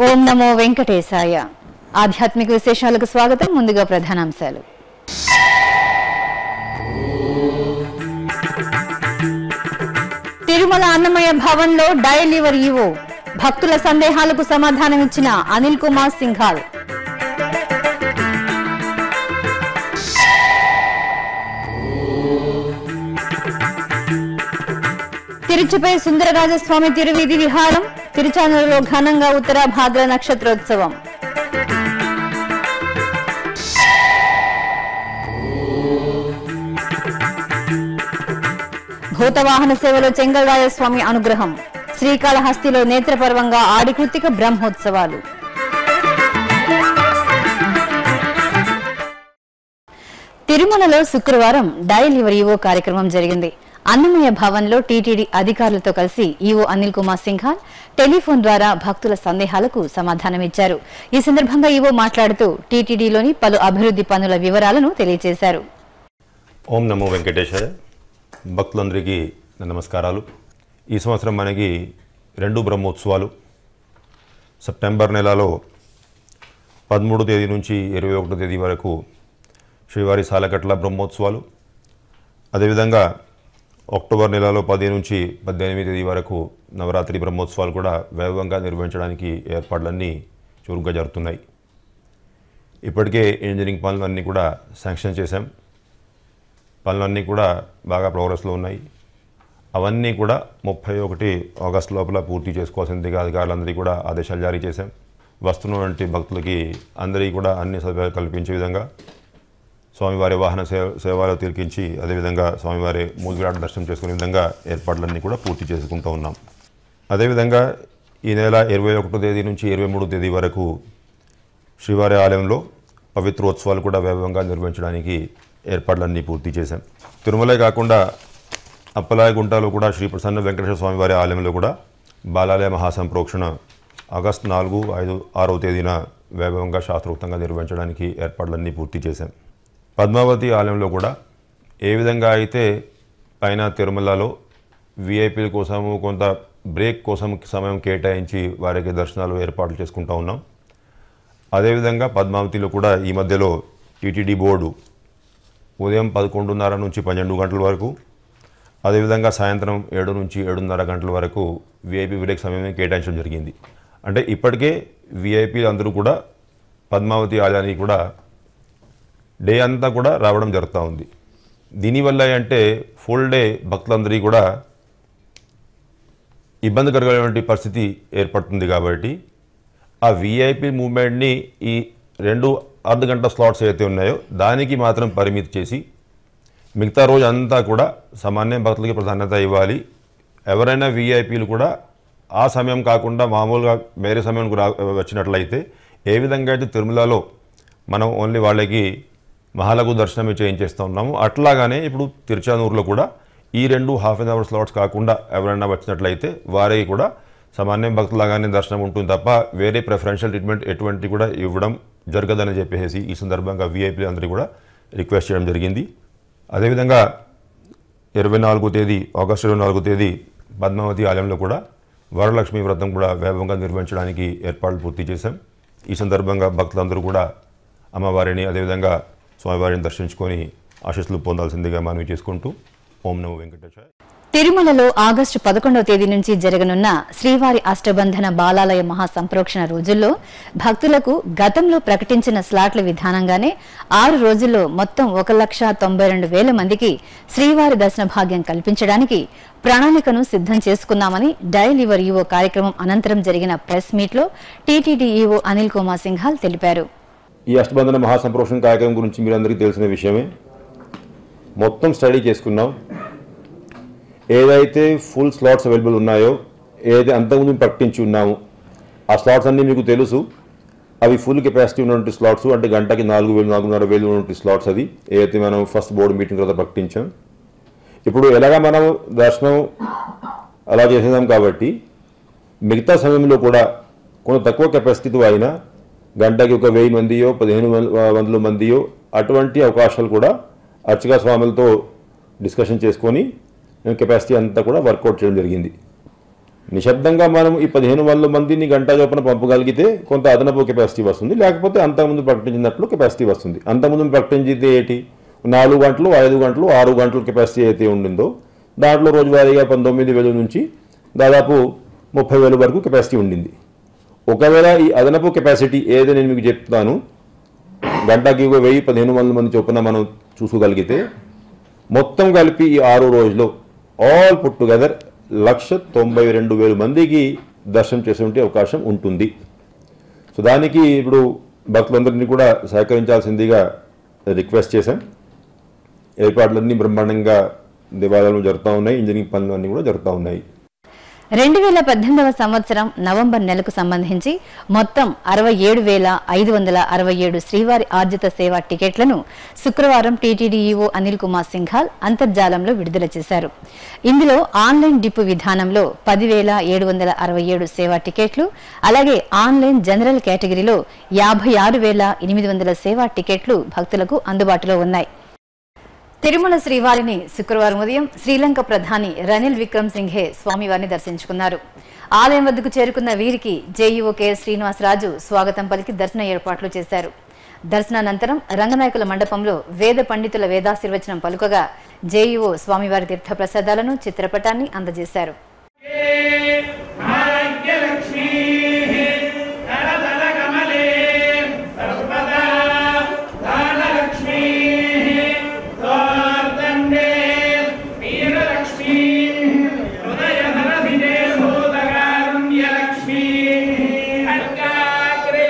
ఓం నమో వెంకటేశాయ ఆధ్యాత్మిక విశేషాలకు స్వాగతం ముందుగా ప్రధానాంశాలు తిరుమల అన్నమయ్య భవన్లో డైలివర్ ఈవో భక్తుల సందేహాలకు సమాధానమిచ్చిన అనిల్ కుమార్ సింఘాల్ తిరుచిపై సుందరరాజస్వామి తిరువీధి విహారం తిరుచానూరులో ఘనంగా ఉత్తర భాద్ర నక్షత్రోత్సవం భూతవాహన సేవలో చెంగల్రాయస్వామి అనుగ్రహం శ్రీకాళహస్తిలో నేత్రపర్వంగా ఆడికృతిక బ్రహ్మోత్సవాలు తిరుమలలో శుక్రవారం డైలివర్ ఈవో కార్యక్రమం జరిగింది అన్నమయ్య భవన్లో టీటీడీ అధికారులతో కలిసి ఈవో అనిల్ కుమార్ సింఘాల్ టెలిఫోన్ ద్వారా భక్తుల సందేహాలకు సమాధానమిచ్చారు ఈ సందర్భంగా ఈవో మాట్లాడుతూ టీటీడీలోని పలు అభివృద్ధి పనుల వివరాలను తెలియజేశారు ఓం నమో వెంకటేశాయ భక్తులందరికీ నా నమస్కారాలు ఈ సంవత్సరం మనకి రెండు బ్రహ్మోత్సవాలు సెప్టెంబర్ నెలలో పదమూడు తేదీ నుంచి ఇరవై ఒకటో తేదీ వరకు శ్రీవారి సాలకట్ల బ్రహ్మోత్సవాలు అదేవిధంగా అక్టోబర్ నెలలో పది నుంచి పద్దెనిమిది తేదీ వరకు నవరాత్రి బ్రహ్మోత్సవాలు కూడా వైభవంగా నిర్వహించడానికి ఏర్పాట్లన్నీ చురుగ్గా జరుగుతున్నాయి ఇప్పటికే ఇంజనీరింగ్ పనులన్నీ కూడా శాంక్షన్ చేశాం పనులన్నీ కూడా బాగా ప్రోగ్రెస్లో ఉన్నాయి అవన్నీ కూడా ముప్పై ఒకటి ఆగస్టు లోపల పూర్తి చేసుకోవాల్సిందిగా అధికారులందరికీ కూడా ఆదేశాలు జారీ చేశాం వస్తున్నటువంటి భక్తులకి అందరికీ కూడా అన్ని సౌకర్యాలు కల్పించే విధంగా స్వామివారి వాహన సేవ సేవలు తిరిగించి అదేవిధంగా స్వామివారి మూలవిరాట దర్శనం చేసుకునే విధంగా ఏర్పాట్లన్నీ కూడా పూర్తి చేసుకుంటూ ఉన్నాం అదేవిధంగా ఈ నెల ఇరవై ఒకటో తేదీ నుంచి ఇరవై మూడో తేదీ వరకు శ్రీవారి ఆలయంలో పవిత్రోత్సవాలు కూడా వైభవంగా నిర్వహించడానికి ఏర్పాట్లన్నీ పూర్తి చేశాం తిరుమలే కాకుండా అప్పలాయగుంటలో కూడా శ్రీ ప్రసన్న వెంకటేశ్వర స్వామి వారి ఆలయంలో కూడా బాలాలయ మహాసంప్రోక్షణ ఆగస్టు నాలుగు ఐదు ఆరవ తేదీన వైభవంగా శాస్త్రోక్తంగా నిర్వహించడానికి ఏర్పాట్లన్నీ పూర్తి చేశాం పద్మావతి ఆలయంలో కూడా ఏ విధంగా అయితే పైన తిరుమలలో విఐపీల కోసము కొంత బ్రేక్ కోసం సమయం కేటాయించి వారికి దర్శనాలు ఏర్పాట్లు చేసుకుంటూ ఉన్నాం అదేవిధంగా పద్మావతిలో కూడా ఈ మధ్యలో టీటీడీ బోర్డు ఉదయం పదకొండున్నర నుంచి పన్నెండు గంటల వరకు అదేవిధంగా సాయంత్రం ఏడు నుంచి ఏడున్నర గంటల వరకు విఐపి బ్రేక్ సమయం కేటాయించడం జరిగింది అంటే ఇప్పటికే విఐపీ అందరూ కూడా పద్మావతి ఆలయానికి కూడా డే అంతా కూడా రావడం జరుగుతూ ఉంది దీనివల్ల అంటే ఫుల్ డే భక్తులందరికీ కూడా ఇబ్బందికరమైనటువంటి పరిస్థితి ఏర్పడుతుంది కాబట్టి ఆ విఐపి మూమెంట్ని ఈ రెండు అర్ధ గంట స్లాట్స్ ఏవైతే ఉన్నాయో దానికి మాత్రం పరిమితి చేసి మిగతా రోజు అంతా కూడా సామాన్య భక్తులకి ప్రాధాన్యత ఇవ్వాలి ఎవరైనా విఐపీలు కూడా ఆ సమయం కాకుండా మామూలుగా వేరే సమయం రా వచ్చినట్లయితే ఏ విధంగా అయితే తిరుమలలో మనం ఓన్లీ వాళ్ళకి మహాలగు దర్శనం చేయించేస్తూ ఉన్నాము అట్లాగానే ఇప్పుడు తిరుచానూరులో కూడా ఈ రెండు హాఫ్ అన్ అవర్ స్లాట్స్ కాకుండా ఎవరైనా వచ్చినట్లయితే వారికి కూడా సామాన్య భక్తులాగానే దర్శనం ఉంటుంది తప్ప వేరే ప్రిఫరెన్షియల్ ట్రీట్మెంట్ ఎటువంటి కూడా ఇవ్వడం జరగదని చెప్పేసి ఈ సందర్భంగా వీఐపీ అందరికీ కూడా రిక్వెస్ట్ చేయడం జరిగింది అదేవిధంగా ఇరవై నాలుగో తేదీ ఆగస్టు ఇరవై నాలుగో తేదీ పద్మావతి ఆలయంలో కూడా వరలక్ష్మి వ్రతం కూడా వైభవంగా నిర్వహించడానికి ఏర్పాట్లు పూర్తి చేశాం ఈ సందర్భంగా భక్తులందరూ కూడా అమ్మవారిని అదేవిధంగా స్వామివారిని దర్శించుకొని ఆశీస్సులు పొందాల్సిందిగా మనవి చేసుకుంటూ ఓం నమో వెంకటేశాయ తిరుమలలో ఆగస్టు పదకొండవ తేదీ నుంచి జరగనున్న శ్రీవారి అష్టబంధన బాలాలయ మహాసంప్రోక్షణ రోజుల్లో భక్తులకు గతంలో ప్రకటించిన స్లాట్ల విధానంగానే ఆరు రోజుల్లో మొత్తం ఒక లక్ష తొంభై రెండు వేల మందికి శ్రీవారి దర్శన భాగ్యం కల్పించడానికి ప్రణాళికను సిద్ధం చేసుకున్నామని డైలివర్ ఈవో కార్యక్రమం అనంతరం జరిగిన ప్రెస్ మీట్లో టీటీడీ ఈవో అనిల్ కుమార్ సింఘాల్ తెలిపారు ఈ అష్టబంధన మహాసంప్రోక్షణ కార్యక్రమం గురించి మీరందరికీ తెలిసిన విషయమే మొత్తం స్టడీ చేసుకున్నాం ఏదైతే ఫుల్ స్లాట్స్ అవైలబుల్ ఉన్నాయో ఏదైతే అంతకుముందు ప్రకటించి ఉన్నాము ఆ స్లాట్స్ అన్నీ మీకు తెలుసు అవి ఫుల్ కెపాసిటీ ఉన్నటువంటి స్లాట్స్ అంటే గంటకి నాలుగు వేలు నాలుగున్నర వేలు ఉన్నటువంటి స్లాట్స్ అది ఏదైతే మనం ఫస్ట్ బోర్డు మీటింగ్ తర్వాత ప్రకటించాం ఇప్పుడు ఎలాగా మనం దర్శనం అలా చేసేదాం కాబట్టి మిగతా సమయంలో కూడా కొంత తక్కువ కెపాసిటీతో అయినా గంటకి ఒక వెయ్యి మందియో పదిహేను వం- వందల మందియో అటువంటి అవకాశాలు కూడా అర్చక స్వాములతో డిస్కషన్ చేసుకొని కెపాసిటీ అంతా కూడా వర్కౌట్ చేయడం జరిగింది నిశ్శబ్దంగా మనం ఈ పదిహేను వందల మందిని గంట చొప్పున పంపగలిగితే కొంత అదనపు కెపాసిటీ వస్తుంది లేకపోతే అంతకుముందు ప్రకటించినట్లు కెపాసిటీ వస్తుంది అంతకుముందు ప్రకటించింది ఏంటి నాలుగు గంటలు ఐదు గంటలు ఆరు గంటలు కెపాసిటీ అయితే ఉండిందో దాంట్లో రోజువారీగా పంతొమ్మిది వేల నుంచి దాదాపు ముప్పై వేల వరకు కెపాసిటీ ఉండింది ఒకవేళ ఈ అదనపు కెపాసిటీ ఏదో నేను మీకు చెప్తాను గంటకి ఒక వెయ్యి పదిహేను వందల మంది చొప్పున మనం చూసుకోగలిగితే మొత్తం కలిపి ఈ ఆరు రోజులు ఆల్ పుట్ టుగెదర్ లక్ష తొంభై రెండు వేల మందికి దర్శనం చేసే అవకాశం ఉంటుంది సో దానికి ఇప్పుడు భక్తులందరినీ కూడా సహకరించాల్సిందిగా రిక్వెస్ట్ చేశాం ఏర్పాట్లన్నీ బ్రహ్మాండంగా దేవాలయంలో జరుగుతూ ఉన్నాయి ఇంజనీరింగ్ పనులు అన్నీ కూడా జరుగుతూ ఉన్నాయి రెండు వేల పద్దెనిమిదవ సంవత్సరం నవంబర్ నెలకు సంబంధించి మొత్తం అరవై ఏడు వేల ఐదు వందల అరవై ఏడు శ్రీవారి ఆర్జిత సేవ టికెట్లను శుక్రవారం టీటీడీఈఓ అనిల్ కుమార్ సింఘాల్ అంతర్జాలంలో విడుదల చేశారు ఇందులో ఆన్లైన్ డిప్పు విధానంలో పదివేల ఏడు వందల అరవై ఏడు సేవా టికెట్లు అలాగే ఆన్లైన్ జనరల్ కేటగిరీలో యాభై ఆరు వేల ఎనిమిది వందల సేవా టికెట్లు భక్తులకు అందుబాటులో ఉన్నాయి తిరుమల శ్రీవారిని శుక్రవారం ఉదయం శ్రీలంక ప్రధాని రనిల్ విక్రమ్ సింఘే స్వామివారిని దర్శించుకున్నారు ఆలయం వద్దకు చేరుకున్న వీరికి జేఈఓ కెఎస్ శ్రీనివాసరాజు స్వాగతం పలికి దర్శన ఏర్పాట్లు చేశారు దర్శనానంతరం రంగనాయకుల మండపంలో వేద పండితుల వేదాశీర్వచనం పలుకగా జేఈఓ స్వామివారి తీర్థ ప్రసాదాలను చిత్రపటాన్ని అందజేశారు భాగ్యలక్ష్మీः కరతలకమలే సర్వదా దానలక్ష్మీः తోర్దండే వీరలక్ష్మీः హృదయధరసిజే భూతకారుణ్యలక్ష్మీः ఖడ్గాగ్రే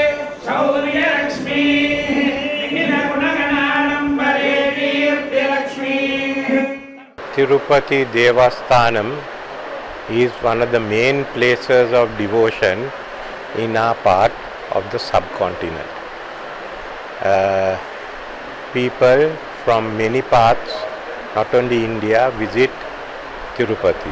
శౌర్యలక్ష్మీः నిఖిలగుణగణాడంబరే కీర్తిలక్ష్మీः Tirupati Devasthanam is one of the main places of devotion in our part of the subcontinent. Uh, people from many parts, not only India, visit Tirupati.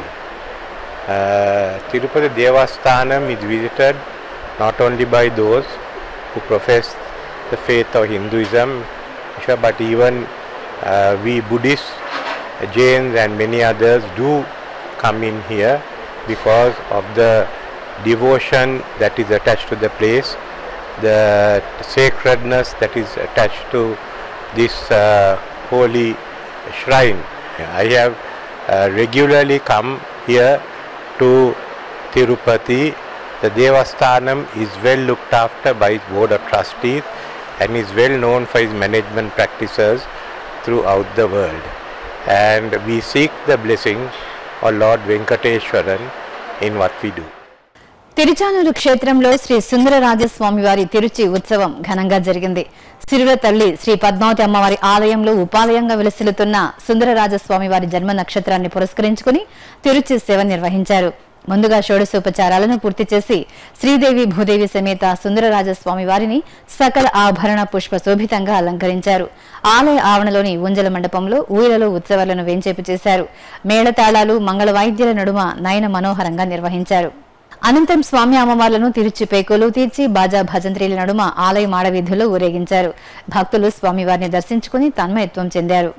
Uh, Tirupati Devasthanam is visited not only by those who profess the faith of Hinduism, but even uh, we Buddhists, Jains, and many others do come in here because of the devotion that is attached to the place, the sacredness that is attached to this uh, holy shrine. I have uh, regularly come here to Tirupati. The Devasthanam is well looked after by its board of trustees and is well known for its management practices throughout the world. And we seek the blessing of Lord Venkateshwaran in what we do. Tiruchanur క్షేత్రంలో శ్రీ సుందరరాజస్వామి వారి తిరుచి ఉత్సవం ఘనంగా జరిగింది సిరుల తల్లి శ్రీ పద్మావతి అమ్మవారి ఆలయంలో ఉపాలయంగా విలసిల్లుతున్న సుందరరాజస్వామి వారి జన్మ నక్షత్రాన్ని పురస్కరించుకుని తిరుచి సేవ నిర్వహించారు ముందుగా షోడశోపచారాలను పూర్తి చేసి శ్రీదేవి భూదేవి సమేత సుందరరాజస్వామి వారిని సకల ఆభరణ పుష్ప శోభితంగా అలంకరించారు ఆలయ ఆవరణలోని ఊంజల మండపంలో ఊయలలో ఉత్సవాలను వేంచేపు చేశారు మేళతాళాలు మంగళ వాయిద్యాల నడుమ నయన మనోహరంగా నిర్వహించారు అనంతరం స్వామి అమ్మవార్లను తిరుచి పేకోలు తీర్చి బాజా భజంత్రీల నడుమ ఆలయ మాడవీధుల్లో ఊరేగించారు భక్తులు స్వామివారిని దర్శించుకుని తన్మయత్వం చెందారు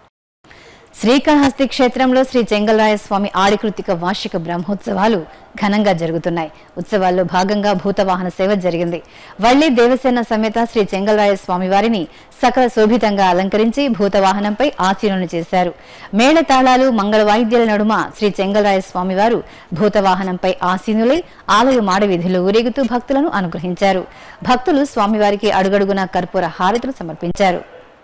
శ్రీకాళహస్తి క్షేత్రంలో శ్రీ చెంగలరాయ స్వామి ఆడికృతిక వార్షిక బ్రహ్మోత్సవాలు ఘనంగా జరుగుతున్నాయి ఉత్సవాల్లో భాగంగా భూతవాహన సేవ జరిగింది వల్లి దేవసేన సమేత శ్రీ చెంగలరాయ స్వామి వారిని సకల శోభితంగా అలంకరించి భూతవాహనంపై ఆసీనులు చేశారు మేళ తాళాలు మంగళ వాయిద్యాల నడుమ శ్రీ చెంగలరాయ స్వామివారు భూతవాహనంపై ఆసీనులై ఆలయ మాడవీధిలో ఊరేగుతూ భక్తులను అనుగ్రహించారు భక్తులు స్వామివారికి అడుగడుగున కర్పూర హారతులు సమర్పించారు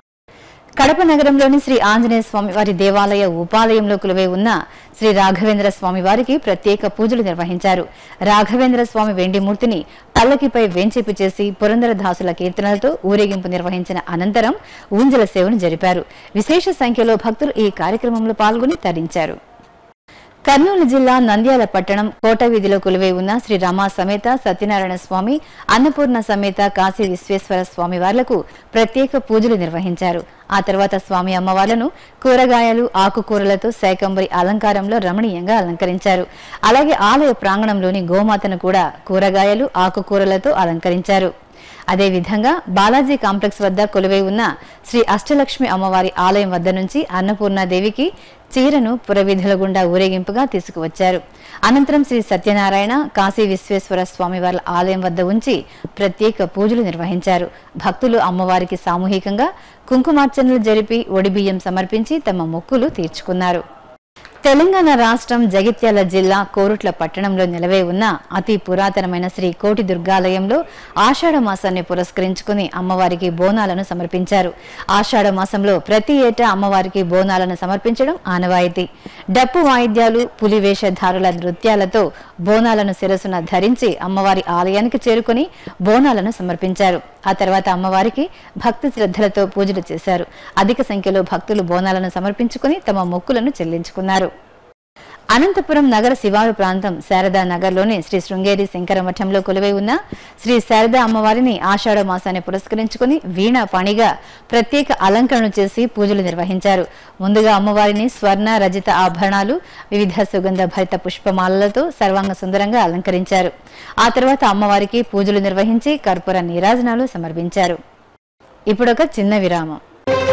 కడప నగరంలోని శ్రీ ఆంజనేయ స్వామి వారి దేవాలయ ఉపాలయంలో కొలువై ఉన్న శ్రీ రాఘవేంద్ర స్వామి వారికి ప్రత్యేక పూజలు నిర్వహించారు రాఘవేంద్ర స్వామి వెండి మూర్తిని పల్లకిపై వేంచేపు చేసి పురందరదాసుల కీర్తనలతో ఊరేగింపు నిర్వహించిన అనంతరం ఊంజల సేవను జరిపారు విశేష సంఖ్యలో భక్తులు ఈ కార్యక్రమంలో పాల్గొని తరించారు కర్నూలు జిల్లా నంద్యాల పట్టణం కోట వీధిలో కొలువై ఉన్న శ్రీ రమా సమేత సత్యనారాయణ స్వామి అన్నపూర్ణ సమేత కాశీ విశ్వేశ్వర స్వామి వార్లకు ప్రత్యేక పూజలు నిర్వహించారు ఆ తర్వాత స్వామి అమ్మవార్లను కూరగాయలు ఆకుకూరలతో శాకంబరి అలంకారంలో రమణీయంగా అలంకరించారు అలాగే ఆలయ ప్రాంగణంలోని గోమాతను కూడా కూరగాయలు ఆకుకూరలతో అలంకరించారు అదేవిధంగా బాలాజీ కాంప్లెక్స్ వద్ద కొలువై ఉన్న శ్రీ అష్టలక్ష్మి అమ్మవారి ఆలయం వద్ద నుంచి అన్నపూర్ణాదేవికి చీరను పురవీధుల గుండా ఊరేగింపుగా తీసుకువచ్చారు అనంతరం శ్రీ సత్యనారాయణ కాశీ విశ్వేశ్వర స్వామి వారి ఆలయం వద్ద ఉంచి ప్రత్యేక పూజలు నిర్వహించారు భక్తులు అమ్మవారికి సామూహికంగా కుంకుమార్చనలు జరిపి ఒడిబియ్యం సమర్పించి తమ మొక్కులు తీర్చుకున్నారు తెలంగాణ రాష్ట్రం జగిత్యాల జిల్లా కోరుట్ల పట్టణంలో నిలవే ఉన్న అతి పురాతనమైన శ్రీ కోటి దుర్గాలయంలో ఆషాఢ మాసాన్ని పురస్కరించుకుని అమ్మవారికి బోనాలను సమర్పించారు ఆషాఢ మాసంలో ప్రతి ఏటా అమ్మవారికి బోనాలను సమర్పించడం ఆనవాయితీ డప్పు వాయిద్యాలు పులివేషధారుల నృత్యాలతో బోనాలను శిరసున ధరించి అమ్మవారి ఆలయానికి చేరుకుని బోనాలను సమర్పించారు ఆ తర్వాత అమ్మవారికి భక్తి శ్రద్ధలతో పూజలు చేశారు అధిక సంఖ్యలో భక్తులు బోనాలను సమర్పించుకుని తమ మొక్కులను చెల్లించుకున్నారు అనంతపురం నగర శివారు ప్రాంతం శారదా నగర్లోని శ్రీ శృంగేరి శంకర మఠంలో కొలువై ఉన్న శ్రీ శారదా అమ్మవారిని ఆషాఢ మాసాన్ని పురస్కరించుకుని వీణ పణిగా ప్రత్యేక అలంకరణ చేసి పూజలు నిర్వహించారు ముందుగా అమ్మవారిని స్వర్ణ రజిత ఆభరణాలు వివిధ సుగంధ భరిత పుష్పమాలలతో సర్వాంగ సుందరంగా అలంకరించారు ఆ తర్వాత అమ్మవారికి పూజలు నిర్వహించి కర్పూర నీరాజనాలు సమర్పించారు ఇప్పుడొక చిన్న విరామం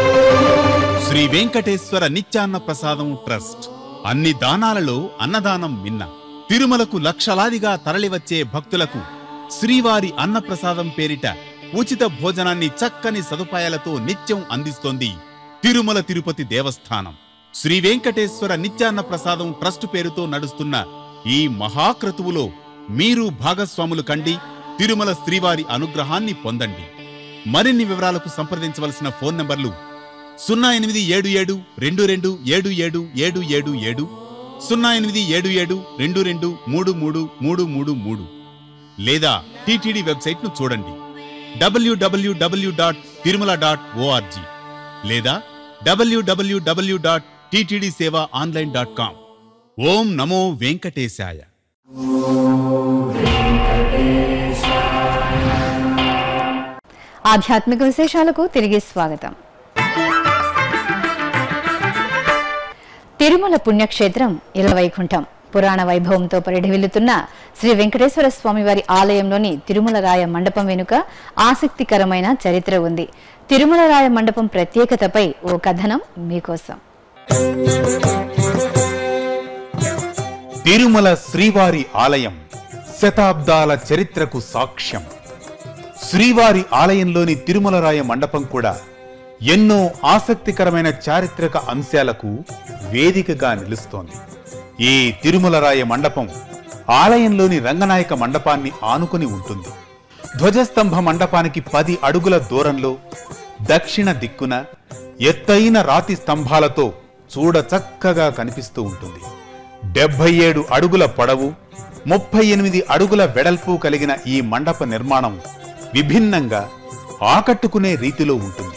శ్రీ వెంకటేశ్వర నిత్యాన్న ప్రసాదం ట్రస్ట్ అన్ని దానాలలో అన్నదానం మిన్న తిరుమలకు లక్షలాదిగా తరలివచ్చే భక్తులకు శ్రీవారి అన్నప్రసాదం పేరిట ఉచిత భోజనాన్ని చక్కని సదుపాయాలతో నిత్యం అందిస్తోంది తిరుమల తిరుపతి దేవస్థానం శ్రీ వెంకటేశ్వర నిత్యాన్న ప్రసాదం ట్రస్ట్ పేరుతో నడుస్తున్న ఈ మహాక్రతువులో మీరు భాగస్వాములు కండి తిరుమల శ్రీవారి అనుగ్రహాన్ని పొందండి మరిన్ని వివరాలకు సంప్రదించవలసిన ఫోన్ నంబర్లు సున్నా ఎనిమిది ఏడు ఏడు రెండు రెండు ఏడు ఏడు ఏడు ఏడు ఏడు సున్నా ఎనిమిది ఏడు ఏడు రెండు రెండు మూడు మూడు మూడు మూడు మూడు లేదా టీటీడీ వెబ్సైట్ ను చూడండి W W W dot Tirumala dot O R G లేదా W W W dot TTD Seva online dot com ఓం నమో వెంకటేశాయ ఆధ్యాత్మిక విశేషాలకు తిరిగి స్వాగతం తిరుమల పుణ్యక్షేత్రం ఇలవైకుంఠం పురాణ వైభవంతో పరిఢవిల్లుతున్న శ్రీ వెంకటేశ్వర స్వామివారి ఆలయంలోని తిరుమల రాయ మండపం వెనుక ఆసక్తికరమైన చరిత్ర ఉంది తిరుమల రాయ మండపం ప్రత్యేకతపై ఓ కథనం మీకోసం తిరుమల శ్రీవారి ఆలయం శతాబ్దాల చరిత్రకు సాక్ష్యం శ్రీవారి ఆలయంలోని తిరుమలరాయ మండపం కూడా ఎన్నో ఆసక్తికరమైన చారిత్రక అంశాలకు వేదికగా నిలుస్తోంది ఈ తిరుమలరాయ మండపం ఆలయంలోని రంగనాయక మండపాన్ని ఆనుకుని ఉంటుంది ధ్వజస్తంభ మండపానికి పది అడుగుల దూరంలో దక్షిణ దిక్కున ఎత్తైన రాతి స్తంభాలతో చూడ చక్కగా కనిపిస్తూ ఉంటుంది డెబ్బై ఏడు అడుగుల పొడవు ముప్పై ఎనిమిది అడుగుల వెడల్పు కలిగిన ఈ మండప నిర్మాణం విభిన్నంగా ఆకట్టుకునే రీతిలో ఉంటుంది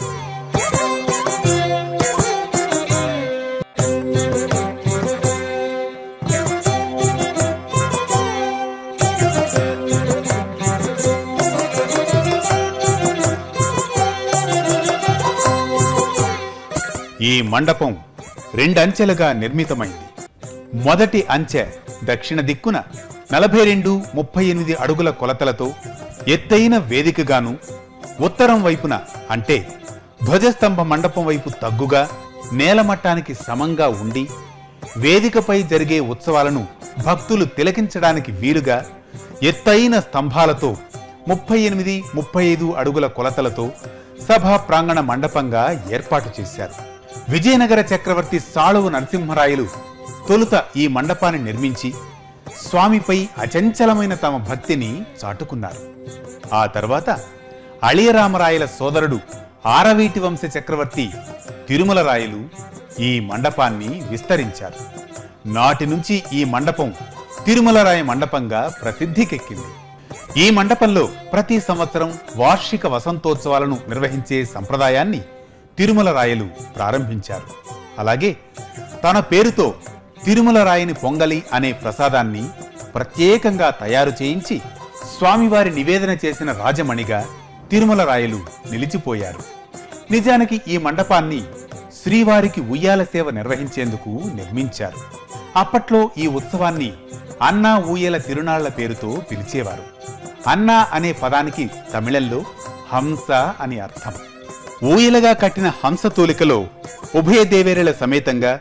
ఈ మండపం రెండంచెలుగా నిర్మితమైంది మొదటి అంచె దక్షిణ దిక్కున నలభై రెండు ముప్పై ఎనిమిది అడుగుల కొలతలతో ఎత్తైన వేదికగాను ఉత్తరం వైపున అంటే ధ్వజస్తంభ మండపం వైపు తగ్గుగా నేలమట్టానికి సమంగా ఉండి వేదికపై జరిగే ఉత్సవాలను భక్తులు తిలకించడానికి వీలుగా ఎత్తైన స్తంభాలతో ముప్పై ఎనిమిది ముప్పై ఐదు అడుగుల కొలతలతో సభా ప్రాంగణ మండపంగా ఏర్పాటు చేశారు విజయనగర చక్రవర్తి సాళువు నరసింహరాయలు తొలుత ఈ మండపాన్ని నిర్మించి స్వామిపై అచంచలమైన తమ భక్తిని చాటుకున్నారు ఆ తర్వాత అళియరామరాయల సోదరుడు ఆరవీటి వంశ చక్రవర్తి తిరుమల రాయలు ఈ మండపాన్ని విస్తరించారు నాటి నుంచి ఈ మండపం తిరుమలరాయ మండపంగా ప్రసిద్ధికెక్కింది ఈ మండపంలో ప్రతి సంవత్సరం వార్షిక వసంతోత్సవాలను నిర్వహించే సంప్రదాయాన్ని తిరుమల రాయలు ప్రారంభించారు అలాగే తన పేరుతో తిరుమల రాయని పొంగలి అనే ప్రసాదాన్ని ప్రత్యేకంగా తయారు చేయించి స్వామివారి నివేదన చేసిన రాజమణిగా తిరుమల రాయలు నిలిచిపోయారు నిజానికి ఈ మండపాన్ని శ్రీవారికి ఉయ్యాల సేవ నిర్వహించేందుకు నిర్మించారు అప్పట్లో ఈ ఉత్సవాన్ని అన్నా ఊయల తిరునాళ్ల పేరుతో పిలిచేవారు అన్నా అనే పదానికి తమిళంలో హంస అని అర్థం ఊయలగా కట్టిన హంస తూలికలో ఉభయ దేవేరుల సమేతంగా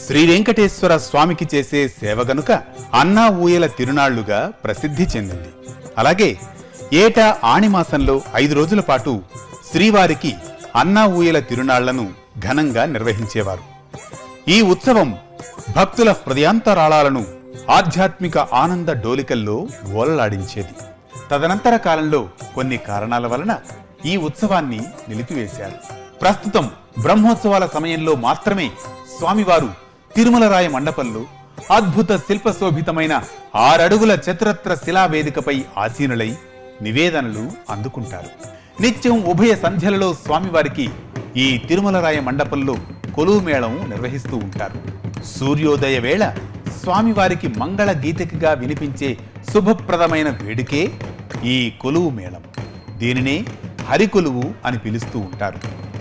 శ్రీ వెంకటేశ్వర స్వామికి చేసే సేవ గనుక అన్నా ఊయల తిరునాళ్లుగా ప్రసిద్ధి చెందింది అలాగే ఏటా ఆణిమాసంలో ఐదు రోజుల పాటు శ్రీవారికి అన్నా ఊయల తిరునాళ్లను ఘనంగా నిర్వహించేవారు ఈ ఉత్సవం భక్తుల హృదయాంతరాళాలను ఆధ్యాత్మిక ఆనంద డోలికల్లో ఓలలాడించేది తదనంతర కాలంలో కొన్ని కారణాల వలన ఈ ఉత్సవాన్ని నిలిపివేశారు ప్రస్తుతం బ్రహ్మోత్సవాల సమయంలో మాత్రమే స్వామివారు తిరుమలరాయ మండపంలో అద్భుత శిల్ప శోభితమైన ఆరడుగుల చతురత్ర శిలా వేదికపై ఆసీనులై నివేదనలు అందుకుంటారు నిత్యం ఉభయ సంధ్యలలో స్వామివారికి ఈ తిరుమలరాయ మండపంలో కొలువు మేళం నిర్వహిస్తూ ఉంటారు సూర్యోదయ వేళ స్వామివారికి మంగళ గీతికగా వినిపించే శుభప్రదమైన వేడుకే ఈ కొలువు మేళం దీనినే హరికొలువు అని పిలుస్తూ ఉంటారు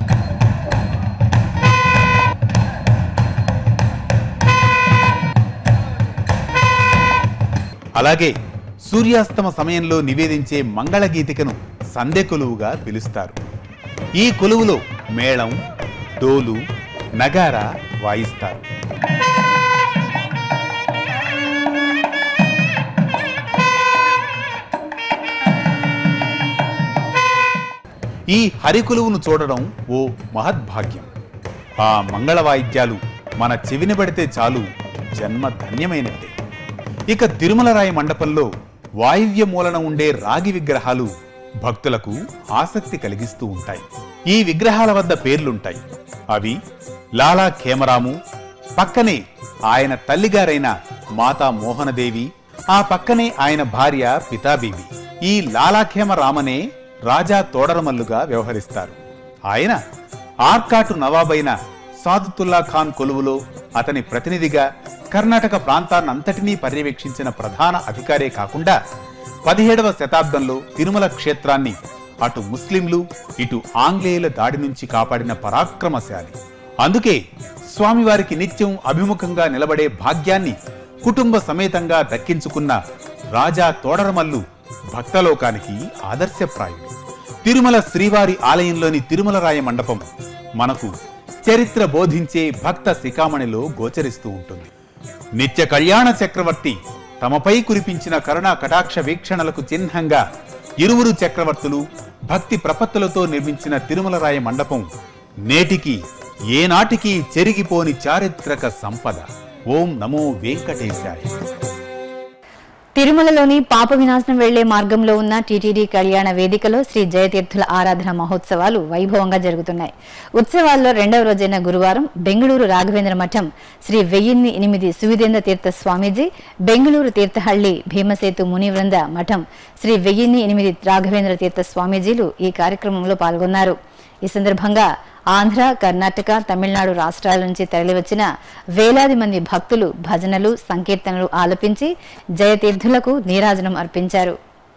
అలాగే సూర్యాస్తమ సమయంలో నివేదించే మంగళ గీతికను సంధ్య కొలువుగా పిలుస్తారు ఈ కొలువులో మేళం డోలు నగారా వాయిస్తారు ఈ హరికొలువును చూడడం ఓ మహద్భాగ్యం ఆ మంగళ వాయిద్యాలు మన చెవిన పడితే చాలు జన్మ ధన్యమైనట్టే ఇక తిరుమలరాయ మండపంలో వాయువ్య మూలన ఉండే రాగి విగ్రహాలు భక్తులకు ఆసక్తి కలిగిస్తూ ఉంటాయి ఈ విగ్రహాల వద్ద పేర్లుంటాయి అవి లాలా ఖేమరాము పక్కనే ఆయన తల్లిగారైన మాతా మోహనదేవి ఆ పక్కనే ఆయన భార్య పితాబీవి ఈ లాలాఖేమ రామనే రాజా తోడరమల్లుగా వ్యవహరిస్తారు ఆయన ఆర్కాటు నవాబైన సాదుతుల్లా ఖాన్ కొలువులో అతని ప్రతినిధిగా కర్ణాటక ప్రాంతాన్నంతటినీ పర్యవేక్షించిన ప్రధాన అధికారే కాకుండా పదిహేడవ శతాబ్దంలో తిరుమల క్షేత్రాన్ని అటు ముస్లింలు ఇటు ఆంగ్లేయుల దాడి నుంచి కాపాడిన పరాక్రమశాలి అందుకే స్వామివారికి నిత్యం అభిముఖంగా నిలబడే భాగ్యాన్ని కుటుంబ సమేతంగా దక్కించుకున్న రాజా తోడరమల్లు భక్తలోకానికి ఆదర్శప్రాయుడు తిరుమల శ్రీవారి ఆలయంలోని తిరుమలరాయ మండపం మనకు చరిత్ర బోధించే భక్త శిఖామణిలో గోచరిస్తూ ఉంటుంది నిత్య కళ్యాణ చక్రవర్తి తమపై కురిపించిన కరుణా కటాక్ష వీక్షణలకు చిహ్నంగా ఇరువురు చక్రవర్తులు భక్తి ప్రపత్తులతో నిర్మించిన తిరుమలరాయ మండపం నేటికి ఏనాటికి చెరిగిపోని చారిత్రక సంపద ఓం నమో వెంకటేశాయ తిరుమలలోని పాప వినాశనం వెళ్లే మార్గంలో ఉన్న టీటీడీ కళ్యాణ వేదికలో శ్రీ జయతీర్థుల ఆరాధన మహోత్సవాలు వైభవంగా జరుగుతున్నాయి ఉత్సవాల్లో రెండవ రోజైన గురువారం బెంగళూరు రాఘవేంద్ర మఠం శ్రీ వెయ్యిన్ని ఎనిమిది సువిదేంద్ర తీర్థ స్వామీజీ బెంగళూరు తీర్థహళ్లి భీమసేతు మునివృంద మఠం శ్రీ వెయ్యిన్ని ఎనిమిది రాఘవేంద్ర తీర్థ స్వామీజీలు ఈ కార్యక్రమంలో పాల్గొన్నారు ఈ సందర్భంగా ఆంధ్ర కర్ణాటక తమిళనాడు రాష్ట్రాల నుంచి తరలివచ్చిన వేలాది మంది భక్తులు భజనలు సంకీర్తనలు ఆలపించి జయతీర్థులకు నీరాజనం అర్పించారు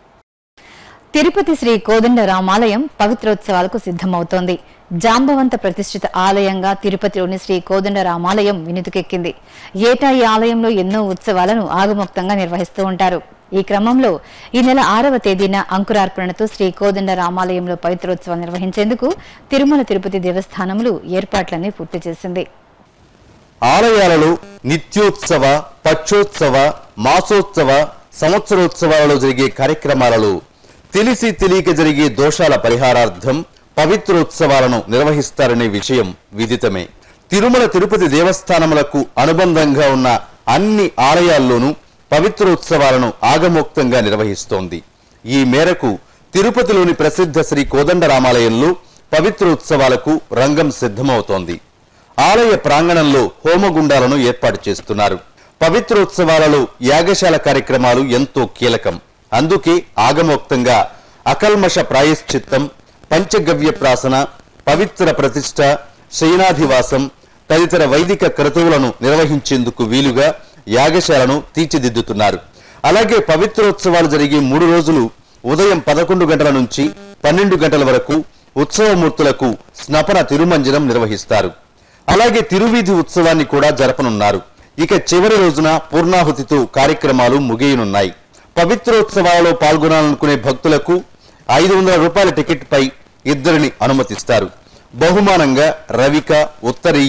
తిరుపతి శ్రీ కోదండ రామాలయం పవిత్రోత్సవాలకు సిద్ధమవుతోంది జాంబవంత ప్రతిష్ఠిత ఆలయంగా తిరుపతిలోని శ్రీ కోదండ రామాలయం వినుతుకెక్కింది ఏటా ఈ ఆలయంలో ఎన్నో ఉత్సవాలను ఆగమోక్తంగా నిర్వహిస్తూ ఉంటారు ఈ క్రమంలో ఈ నెల ఆరవ తేదీన అంకురార్పణతో శ్రీ కోదండ రామాలయంలో పవిత్రోత్సవం నిర్వహించేందుకు తిరుమల తిరుపతి దేవస్థానములు ఏర్పాట్లన్నీ పూర్తి చేసింది ఆలయాలలో నిత్యోత్సవ పక్షోత్సవ మాసోత్సవ సంవత్సరోత్సవాలలో జరిగే కార్యక్రమాలలో తెలిసి తెలియక జరిగే దోషాల పరిహారార్థం పవిత్రోత్సవాలను నిర్వహిస్తారనే విషయం విదితమే తిరుమల తిరుపతి దేవస్థానములకు అనుబంధంగా ఉన్న అన్ని ఆలయాల్లోనూ పవిత్రోత్సవాలను ఆగమోక్తంగా నిర్వహిస్తోంది ఈ మేరకు తిరుపతిలోని ప్రసిద్ధ శ్రీ కోదండరామాలయంలో పవిత్రోత్సవాలకు రంగం సిద్ధమవుతోంది ఆలయ ప్రాంగణంలో హోమగుండాలను ఏర్పాటు చేస్తున్నారు పవిత్రోత్సవాలలో యాగశాల కార్యక్రమాలు ఎంతో కీలకం అందుకే ఆగమోక్తంగా అకల్మష ప్రాయశ్చిత్తం పంచగవ్య ప్రాసన పవిత్ర ప్రతిష్ట శయనాధివాసం తదితర వైదిక క్రతువులను నిర్వహించేందుకు వీలుగా యాగశాలను తీర్చిదిద్దుతున్నారు అలాగే పవిత్రోత్సవాలు జరిగే మూడు రోజులు ఉదయం పదకొండు గంటల నుంచి పన్నెండు గంటల వరకు ఉత్సవమూర్తులకు స్నపన తిరుమంజనం నిర్వహిస్తారు అలాగే తిరువీధి ఉత్సవాన్ని కూడా జరపనున్నారు ఇక చివరి రోజున పూర్ణాహుతితో కార్యక్రమాలు ముగియనున్నాయి పవిత్రోత్సవాలలో పాల్గొనాలనుకునే భక్తులకు ఐదు వందల రూపాయల టికెట్ పై ఇద్దరిని అనుమతిస్తారు బహుమానంగా రవిక ఉత్తరీయం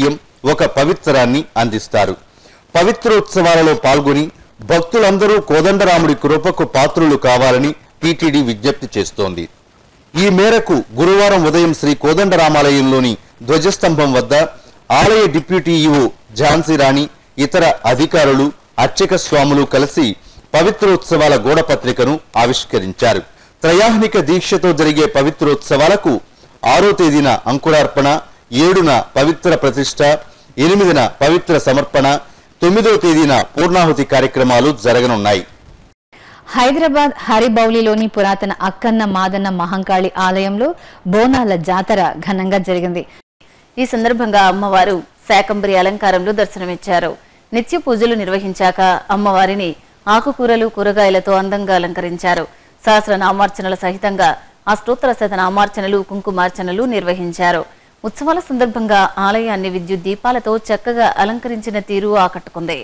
ఒక పవిత్రాన్ని అందిస్తారు పవిత్రోత్సవాలలో పాల్గొని భక్తులందరూ కోదండరాముడి కృపకు పాత్రులు కావాలని టీటీడీ విజ్ఞప్తి చేస్తోంది ఈ మేరకు గురువారం ఉదయం శ్రీ కోదండరామాలయంలోని ధ్వజస్తంభం వద్ద ఆలయ డిప్యూటీ ఈవో ఝాన్సీ రాణి ఇతర అధికారులు అర్చక స్వాములు కలిసి పవిత్రోత్సవాల గోడపత్రికను ఆవిష్కరించారు త్రయాహ్నిక దీక్షతో జరిగే పవిత్రోత్సవాలకు ఆరో తేదీన అంకురార్పణ ఏడున పవిత్ర ప్రతిష్ట ఎనిమిదిన పవిత్ర సమర్పణ తొమ్మిదో తేదీన పూర్ణాహుతి కార్యక్రమాలు జరగనున్నాయి హైదరాబాద్ హరిబౌలిలోని పురాతన అక్కన్న మాదన్న మహంకాళి ఆలయంలో బోనాల జాతర ఘనంగా జరిగింది ఈ సందర్భంగా అమ్మవారు శాకంబరి అలంకారంలో దర్శనమిచ్చారు నిత్య పూజలు నిర్వహించాక అమ్మవారిని ఆకుకూరలు కూరగాయలతో అందంగా అలంకరించారు సహస్రనామార్చనల సహితంగా అష్టోత్తర శతనామార్చనలు కుంకుమార్చనలు నిర్వహించారు ఉత్సవాల సందర్భంగా ఆలయాన్ని విద్యుత్ దీపాలతో చక్కగా అలంకరించిన తీరు ఆకట్టుకుంది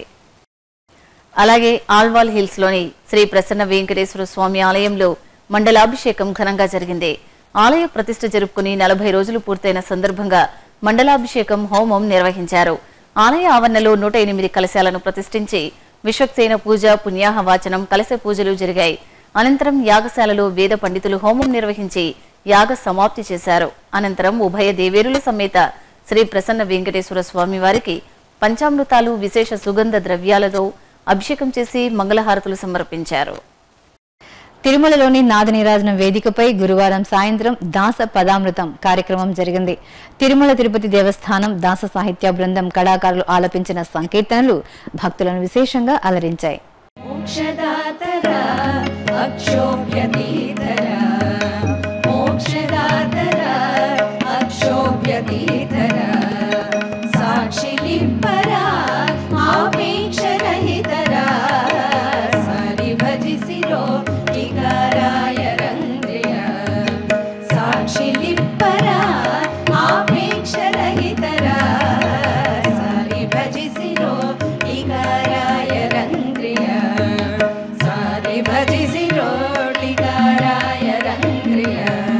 అలాగే ఆల్వాల్ హిల్స్ లోని శ్రీ ప్రసన్న వెంకటేశ్వర స్వామి ఆలయంలో మండలాభిషేకం ఘనంగా జరిగింది ఆలయ ప్రతిష్ఠ జరుపుకుని నలభై రోజులు పూర్తయిన సందర్భంగా మండలాభిషేకం హోమం నిర్వహించారు ఆలయ ఆవరణలో నూట ఎనిమిది కలశాలను ప్రతిష్ఠించి విశ్వక్సేన పూజ పుణ్యాహ వాచనం కలశ పూజలు జరిగాయి అనంతరం యాగశాలలో వేద పండితులు హోమం నిర్వహించి యాగ సమాప్తి చేశారు అనంతరం ఉభయ దేవేరుల సమేత శ్రీ ప్రసన్న వెంకటేశ్వర స్వామి వారికి పంచామృతాలు విశేష సుగంధ ద్రవ్యాలతో అభిషేకం చేసి మంగళహారతులు సమర్పించారు తిరుమలలోని నాదనీరాజన వేదికపై గురువారం సాయంత్రం దాస పదామృతం కార్యక్రమం జరిగింది తిరుమల తిరుపతి దేవస్థానం దాస సాహిత్య బృందం కళాకారులు ఆలపించిన సంకీర్తనలు భక్తులను విశేషంగా అలరించాయి मोक्षदातर अक्षोभ्यतीतर मोक्षदातर अक्षोभ्यतीतर साक्षिलिम्परा आपेक्षरहितरा सरिभजिसिरो विकाराय रङ्ग्रिय साक्षिलिम्परा आपेक्षरहितरा सरिभजिसिरो विकाराय रङ्ग्रिय सरिभजिसिरो विकाराय रङ्ग्रिय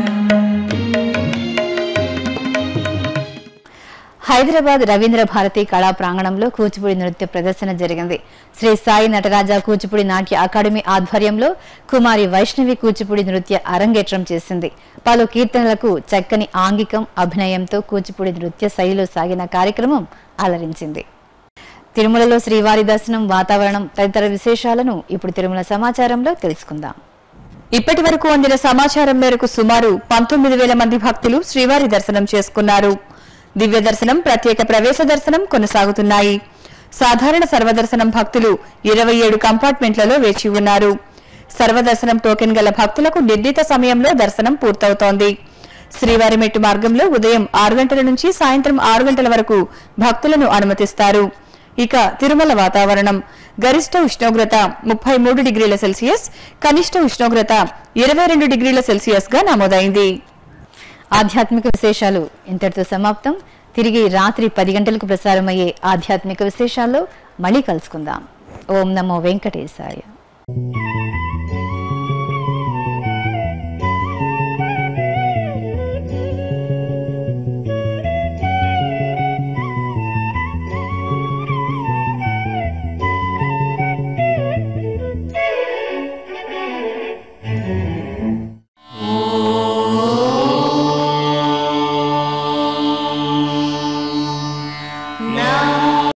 హైదరాబాద్ రవీంద్ర భారతి కళా ప్రాంగణంలో కూచిపూడి నృత్య ప్రదర్శన జరిగింది శ్రీ సాయి నటరాజ కూచిపూడి నాట్య అకాడమీ ఆధ్వర్యంలో కుమారి వైష్ణవి కూచిపూడి నృత్య అరంగేట్రం చేసింది పలు కీర్తనలకు చక్కని ఆంగికం అభినయంతో కూచిపూడి నృత్య శైలిలో సాగిన కార్యక్రమం అలరించింది తిరుమలలో శ్రీవారి దర్శనం వాతావరణం తదితర విశేషాలను ఇప్పుడు తిరుమల సమాచారంలో తెలుసుకుందాం ఇప్పటి వరకు అందిన సమాచారం మేరకు సుమారు పంతొమ్మిది వేల మంది భక్తులు శ్రీవారి దర్శనం చేసుకున్నారు దివ్య దర్శనం ప్రత్యేక ప్రవేశ దర్శనం కొనసాగుతున్నాయి సాధారణ సర్వదర్శనం భక్తులు ఇరవై ఏడు కంపార్ట్మెంట్లలో వేచి ఉన్నారు సర్వదర్శనం టోకెన్ గల భక్తులకు నిర్ణీత సమయంలో దర్శనం పూర్తవుతోంది శ్రీవారి మెట్టు మార్గంలో ఉదయం ఆరు గంటల నుంచి సాయంత్రం ఆరు గంటల వరకు భక్తులను అనుమతిస్తారు ఇక తిరుమల వాతావరణం గరిష్ట ఉష్ణోగ్రత ముప్పై మూడు డిగ్రీల సెల్సియస్ కనిష్ట ఉష్ణోగ్రత ఇరవై రెండు డిగ్రీల సెల్సియస్ గా నమోదైంది ఆధ్యాత్మిక విశేషాలు ఇంతటితో సమాప్తం తిరిగి రాత్రి పది గంటలకు ప్రసారమయ్యే ఆధ్యాత్మిక విశేషాల్లో మళ్ళీ కలుసుకుందాం ఓం నమో వెంకటేశాయ